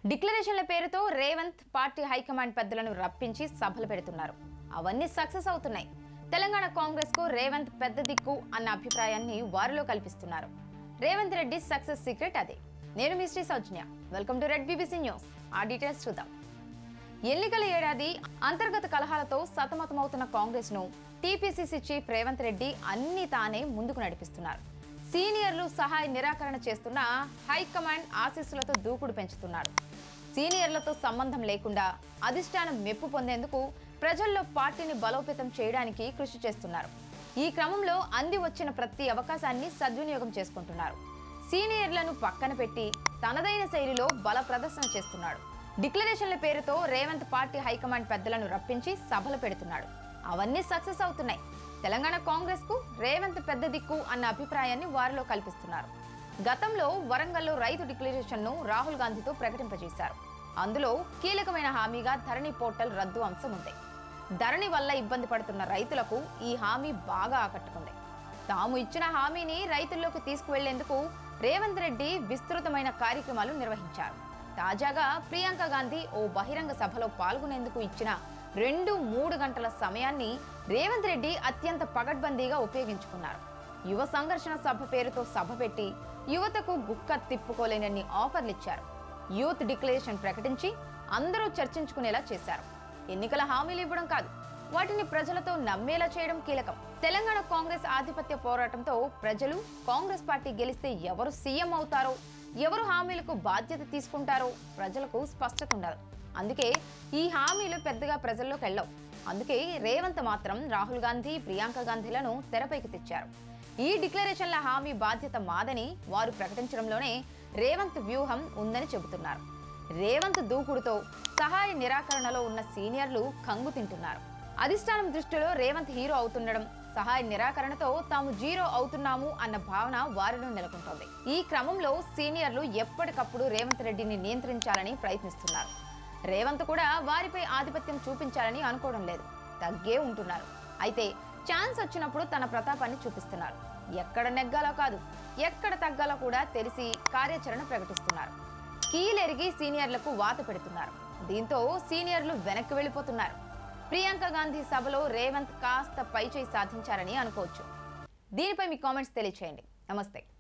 డిక్లరేషన్ల పేరుతో Revanth party high command పెద్దలను రప్పించి సభలు పెడుతున్నారు అవన్నీ సక్సెస్ అవుతున్నాయి తెలంగాణ కాంగ్రెస్ కు రేవంత్ పెద్ద దిక్కు అన్న అభిప్రాయాన్ని వారిలో కల్పిస్తున్నారు రేవంత్ రెడ్డి సక్సెస్ సీక్రెట్ అదే నేను మీ Shri Soujanya welcome to red BBC news ఆ డీటెయిల్స్ చూద్దాం ఎన్నికల ఏడాది అంతర్గత కలహాలతో సతమతమవుతున్న కాంగ్రెస్ ను టీపీసీసీ చీఫ్ రేవంత్ రెడ్డి అన్ని తానే ముందుకు నడిపిస్తున్నారు సీనియర్లు సహాయ నిరాకరణ చేస్తున్న హైకమాండ్ ఆశీస్సులతో దూకుడు పెంచుతున్నారు సీనియర్లతో సంబంధం లేకుండా అధిష్టానం మెప్పు పొందేందుకు ప్రజల్లో పార్టీని బలోపేతం చేయడానికి కృషి చేస్తున్నారు ఈ క్రమంలో అంది వచ్చిన ప్రతి అవకాశాన్ని సద్వినియోగం చేసుకుంటున్నారు సీనియర్లను పక్కన పెట్టి తనదైన శైలిలో బల ప్రదర్శన చేస్తున్నాడు డిక్లరేషన్ల పేరుతో రేవంత్ పార్టీ హైకమాండ్ పెద్దలను రప్పించి సభలు పెడుతున్నాడు అవన్నీ సక్సెస్ అవుతున్నాయి తెలంగాణ కాంగ్రెస్ కు రేవంత్ పెద్ద దిక్కు అన్న అభిప్రాయాన్ని వారిలో కల్పిస్తున్నారు గతంలో వరంగల్లో రైతు డిక్లరేషన్ ను రాహుల్ గాంధీతో ప్రకటింపజేశారు అందులో కీలకమైన హామీగా ధరణి పోర్టల్ రద్దు అంశం ఉంది ధరణి వల్ల ఇబ్బంది పడుతున్న రైతులకు ఈ హామీ బాగా ఆకట్టుకుంది తాము ఇచ్చిన హామీని రైతుల్లోకి తీసుకువెళ్లేందుకు రేవంత్ రెడ్డి విస్తృతమైన కార్యక్రమాలు నిర్వహించారు తాజాగా ప్రియాంక గాంధీ ఓ బహిరంగ సభలో పాల్గొనేందుకు ఇచ్చిన రెండు మూడు గంటల సమయాన్ని రేవంత్ రెడ్డి అత్యంత పగడ్బందీగా ఉపయోగించుకున్నారు యువ సంఘర్షణ సభ పేరుతో సభ పెట్టి యువతకు గుక్క తిప్పుకోలేనన్ని ఆఫర్లు ఇచ్చారు యూత్ డిక్లరేషన్ ప్రకటించి అందరూ చర్చించుకునేలా చేశారు ఎన్నికల హామీలు ఇవ్వడం కాదు వాటిని ప్రజలతో నమ్మేలా చేయడం కీలకం తెలంగాణ కాంగ్రెస్ ఆధిపత్య పోరాటంతో ప్రజలు కాంగ్రెస్ పార్టీ గెలిస్తే ఎవరు సీఎం అవుతారో ఎవరు హామీలకు బాధ్యత తీసుకుంటారో ప్రజలకు స్పష్టత ఉండదు అందుకే ఈ హామీలు పెద్దగా ప్రజల్లోకి వెళ్ళవు అందుకే రేవంత్ మాత్రం రాహుల్ గాంధీ ప్రియాంక గాంధీలను తెరపైకి తెచ్చారు ఈ డిక్లరేషన్ల హామీ బాధ్యత మాదని వారు ప్రకటించడంలోనే రేవంత్ వ్యూహం ఉందని చెబుతున్నారు రేవంత్ దూకుడుతో సహాయ నిరాకరణలో ఉన్న సీనియర్లు కంగు తింటున్నారు అధిష్టానం దృష్టిలో రేవంత్ హీరో అవుతుండడం సహాయ నిరాకరణతో తాము జీరో అవుతున్నాము అన్న భావన వారిలో నెలకొంటోంది ఈ క్రమంలో సీనియర్లు ఎప్పటికప్పుడు రేవంత్ రెడ్డిని నియంత్రించాలని ప్రయత్నిస్తున్నారు రేవంత్ కూడా వారిపై ఆధిపత్యం చూపించాలని అనుకోవడం లేదు తగ్గే ఉంటున్నారు అయితే ఛాన్స్ వచ్చినప్పుడు తన ప్రతాపాన్ని చూపిస్తున్నారు ఎక్కడ నెగ్గాలో కాదు ఎక్కడ తగ్గాలో కూడా తెలిసి కార్యాచరణ ప్రకటిస్తున్నారు కీలెరిగి సీనియర్లకు వాత పెడుతున్నారు దీంతో సీనియర్లు వెనక్కి వెళ్ళిపోతున్నారు ప్రియాంక గాంధీ సభలో రేవంత్ కాస్త పైచేయి సాధించారని అనుకోవచ్చు దీనిపై మీ కామెంట్స్ తెలియచేయండి నమస్తే